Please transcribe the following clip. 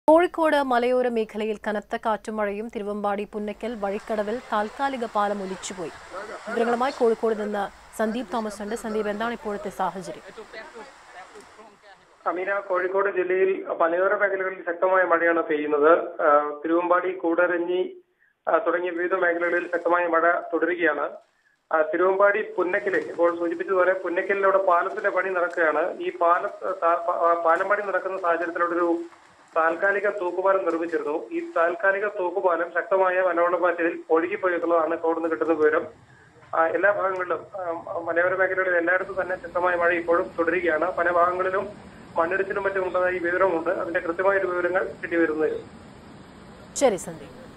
കോഴിക്കോട് മലയോര മേഖലയിൽ കനത്ത കാറ്റും മഴയും തിരുവമ്പാടി പുന്നക്കൽ വഴിക്കടവിൽ താൽക്കാലിക പാലം ഒലിച്ചുപോയി വിവരങ്ങളുമായി കോഴിക്കോട് നിന്ന് സന്ദീപ് തോമസ് ഉണ്ട് സന്ദീപ് എന്താണ് ഇപ്പോഴത്തെ സാഹചര്യം അമീന കോഴിക്കോട് ജില്ലയിൽ മലയോര മേഖലകളിൽ ശക്തമായ മഴയാണ് പെയ്യുന്നത് ആ, തിരുവമ്പാടി കൂടരഞ്ഞി ആ, തുടങ്ങിയ വിവിധ മേഖലകളിൽ ശക്തമായ മഴ തുടരുകയാണ് ആ, തിരുവമ്പാടി പുന്നക്കല് ഇപ്പോൾ സൂചിപ്പിച്ചതുപോലെ പുന്നക്കലിലൂടെ പാലത്തിന്റെ പണി നടക്കുകയാണ് ഈ പാല താ- പ- ആ, പാലം പണി നടക്കുന്ന സാഹചര്യത്തിലൂടെ ഒരു താൽക്കാലിക തൂക്കുപാലം നിർമ്മിച്ചിരുന്നു ഈ താൽക്കാലിക തൂക്കുപാലം ശക്തമായ മലവെള്ളപ്പാച്ചിലിൽ ഒഴുകിപ്പോയി എന്നുള്ളതാണ് ഇപ്പോൾ നിന്ന് കിട്ടുന്ന വിവരം ആ, എല്ലാ ഭാഗങ്ങളിലും ആ, മലയോര മേഖലകളിൽ എല്ലായിടത്തും തന്നെ ശക്തമായ മഴ ഇപ്പോഴും തുടരുകയാണ് പല ഭാഗങ്ങളിലും മണ്ണിടിച്ചിലും മറ്റും ഉണ്ടായ വിവരമുണ്ട് അതിന്റെ കൃത്യമായ വിവരങ്ങൾ കിട്ടി വരുന്നത് ശരി സന്ദീപ്